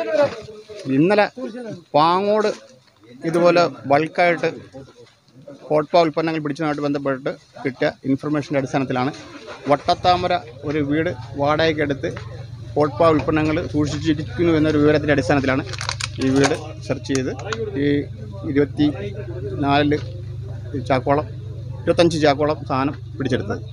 ഇന്നലെ പാങ്ങോട് ഇതുപോലെ ബൾക്കായിട്ട് കോട്ട്പ ഉൽപ്പന്നങ്ങൾ പിടിച്ചതുമായിട്ട് ബന്ധപ്പെട്ട് കിട്ടിയ ഇൻഫർമേഷൻ്റെ അടിസ്ഥാനത്തിലാണ് വട്ടത്താമര ഒരു വീട് വാടകയ്ക്കെടുത്ത് കോട്ട്പ ഉൽപ്പന്നങ്ങൾ സൂക്ഷിച്ചിരിക്കുന്നു എന്നൊരു വിവരത്തിൻ്റെ അടിസ്ഥാനത്തിലാണ് ഈ വീട് സെർച്ച് ചെയ്ത് ഈ ഇരുപത്തി നാലില് ചാക്കോളം ഇരുപത്തഞ്ച് ചാക്കോളം സാധനം പിടിച്ചെടുത്തത്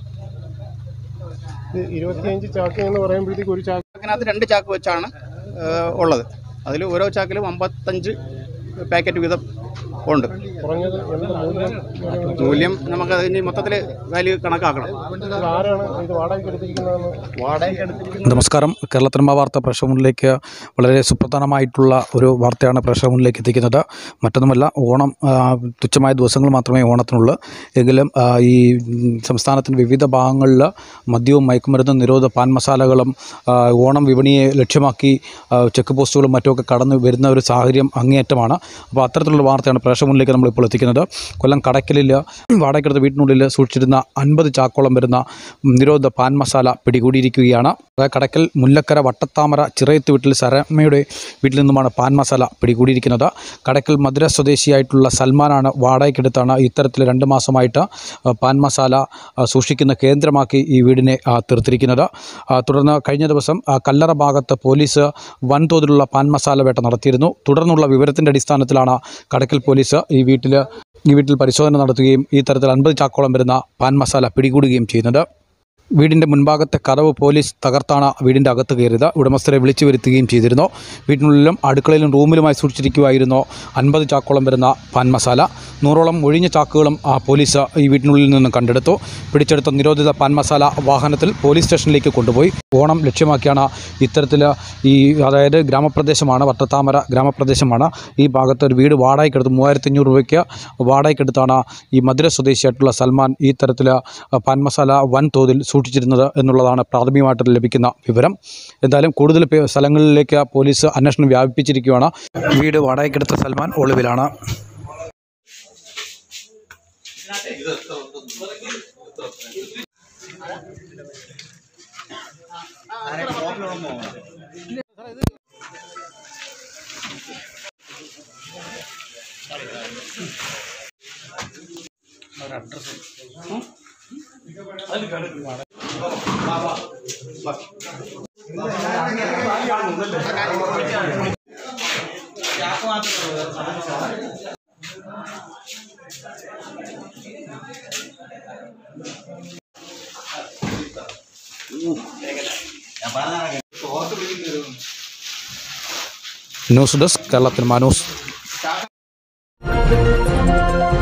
ഇത് ഇരുപത്തിയഞ്ച് ചാക്ക് എന്ന് പറയുമ്പോഴത്തേക്ക് ഒരു ചാക്ക് ചാക്കിനകത്ത് രണ്ട് ചാക്ക് വെച്ചാണ് ഏഹ്, ഉള്ളത് അതിൽ ഓരോ ചാക്കിലും അമ്പത്തഞ്ച് പാക്കറ്റ് വീതം ഉണ്ട് കുറഞ്ഞത് എന്ത് മൂല്യം മൂല്യം നമുക്ക് അതിന് മൊത്തത്തിൽ വാല്യൂ കണക്കാക്കണം ഇത് ആരാണ് ഇത് വാടകയ്ക്ക് എടുത്തിരിക്കുന്നതെന്ന് വാടകയ്ക്ക് എടുത്തിരിക്കുന്ന നമസ്കാരം കേരളത്തിനമ്മ വാർത്ത പ്രേക്ഷകനിലേക്ക് വളരെ സുപ്രധാനമായിട്ടുള്ള ഒരു വാർത്തയാണ് പ്രേക്ഷകനിലേക്ക് എത്തിക്കുന്നത് മറ്റൊന്നുമല്ല ഓണം ആ, തുച്ഛമായ ദിവസങ്ങൾ മാത്രമേ ഓണത്തിനുള്ളൂ എങ്കിലും ആ, ഈ ഉം, സംസ്ഥാനത്തിൻ്റെ വിവിധ ഭാഗങ്ങളിൽ മദ്യവും മയക്കുമരുന്നും നിരോധ പാൻ മസാലകളും ആ, ഓണം വിപണിയെ ലക്ഷ്യമാക്കി ആ, ചെക്ക് പോസ്റ്റുകളും മറ്റുമൊക്കെ കടന്നു വരുന്ന ഒരു സാഹചര്യം അങ്ങേയറ്റമാണ് അപ്പോൾ അത്തരത്തിലുള്ള വാർത്തയാണ് പ്രേക്ഷകനിലേക്ക് നമ്മളിപ്പോൾ എത്തിക്കുന്നത് കൊല്ലം കടയ്ക്കലിൽ വാടകയ്ക്കെടുത്ത വീട്ടിനുള്ളിൽ സൂക്ഷിച്ചിരുന്ന അൻപത് ചാക്കോളം വരുന്ന നിരോധ പാൻ മസാല പിടികൂടിയിരിക്കുകയാണ് അതായത് കടയ്ക്കൽ മുല്ലക്കര വട്ടത്താമര ചിറയത്ത് വീട്ടിൽ സരമ്മയുടെ വീട്ടിൽ നിന്നുമാണ് പാൻ മസാല പിടികൂടിയിരിക്കുന്നത് കടയ്ക്കൽ മധുര സ്വദേശിയായിട്ടുള്ള സൽമാനാണ് വാടകയ്ക്കെടുത്താണ് ഇത്തരത്തിൽ രണ്ട് മാസമായിട്ട് ആ, പാൻ മസാല ആ, സൂക്ഷിക്കുന്ന കേന്ദ്രമാക്കി ഈ വീടിനെ ആ, തീർത്തിരിക്കുന്നത് ആ, തുടർന്ന് കഴിഞ്ഞ ദിവസം ആ, കല്ലറ ഭാഗത്ത് പോലീസ് വൻതോതിലുള്ള പാൻ മസാല വേട്ട നടത്തിയിരുന്നു തുടർന്നുള്ള വിവരത്തിൻ്റെ അടിസ്ഥാനത്തിലാണ് കടയ്ക്കൽ പോലീസ് ഈ വീട്ടിൽ ഈ വീട്ടിൽ പരിശോധന നടത്തുകയും ഈ തരത്തിൽ അൻപത് ചാക്കോളം വരുന്ന പാൻ മസാല പിടികൂടുകയും ചെയ്യുന്നത് വീടിൻ്റെ മുൻഭാഗത്തെ കതവ് പോലീസ് തകർത്താണ് വീടിൻ്റെ അകത്ത് കയറിയത് ഉടമസ്ഥരെ വിളിച്ചു വരുത്തുകയും ചെയ്തിരുന്നു വീട്ടിനുള്ളിലും അടുക്കളയിലും റൂമിലുമായി സൂക്ഷിച്ചിരിക്കുമായിരുന്നു അൻപത് ചാക്കോളം വരുന്ന പാൻ മസാല നൂറോളം ഒഴിഞ്ഞ ചാക്കുകളും ആ പോലീസ് ഈ വീട്ടിനുള്ളിൽ നിന്ന് കണ്ടെടുത്തു പിടിച്ചെടുത്ത നിരോധിത പാൻ മസാല വാഹനത്തിൽ പോലീസ് സ്റ്റേഷനിലേക്ക് കൊണ്ടുപോയി ഓണം ലക്ഷ്യമാക്കിയാണ് ഇത്തരത്തിൽ ഈ അതായത് ഗ്രാമപ്രദേശമാണ് വട്ടത്താമര ഗ്രാമപ്രദേശമാണ് ഈ ഭാഗത്ത് ഒരു വീട് വാടകയ്ക്കെടുത്ത് മൂവായിരത്തി അഞ്ഞൂറ് രൂപയ്ക്ക് വാടകയ്ക്കെടുത്താണ് ഈ മധുര സ്വദേശിയായിട്ടുള്ള സൽമാൻ ഈ തരത്തിൽ പാൻ മസാല വൻതോതിൽ സൂക്ഷിച്ചിരുന്നത് എന്നുള്ളതാണ് പ്രാഥമികമായിട്ട് ലഭിക്കുന്ന വിവരം എന്തായാലും കൂടുതൽ പേ- സ്ഥലങ്ങളിലേക്ക് പോലീസ് അന്വേഷണം വ്യാപിപ്പിച്ചിരിക്കുകയാണ് വീട് വാടകയ്ക്കെടുത്ത സൽമാൻ ഒളിവിലാണ് ന്യൂസ് ഡെസ്ക് കേരളത്തിന് മാനൂസ്